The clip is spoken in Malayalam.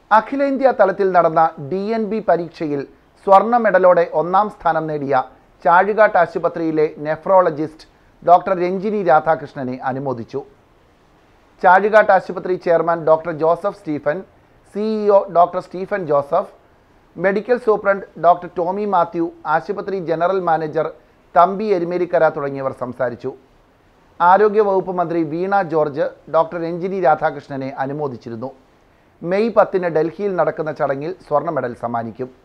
അഖിലേന്ത്യാ തലത്തിൽ നടന്ന ഡി എൻ ബി പരീക്ഷയിൽ സ്വർണ്ണ മെഡലോടെ ഒന്നാം സ്ഥാനം നേടിയ ചാഴികാട്ട് ആശുപത്രിയിലെ നെഫ്രോളജിസ്റ്റ് ഡോക്ടർ രഞ്ജിനി രാധാകൃഷ്ണനെ അനുമോദിച്ചു ചാഴികാട്ട് ആശുപത്രി chairman doctor Joseph Stephen CEO doctor Stephen Joseph medical superintendent doctor Tomy Mathew ആശുപത്രി ജനറൽ മാനേജർ തമ്പി എരുമേലിക്കര തുടങ്ങിയവർ സംസാരിച്ചു ആരോഗ്യവകുപ്പ് മന്ത്രി വീണ ജോർജ് ഡോക്ടർ രഞ്ജിനി രാധാകൃഷ്ണനെ അനുമോദിച്ചിരുന്നു മെയ് പത്തിന് ഡൽഹിയിൽ നടക്കുന്ന ചടങ്ങിൽ സ്വർണ്ണ മെഡൽ സമ്മാനിക്കും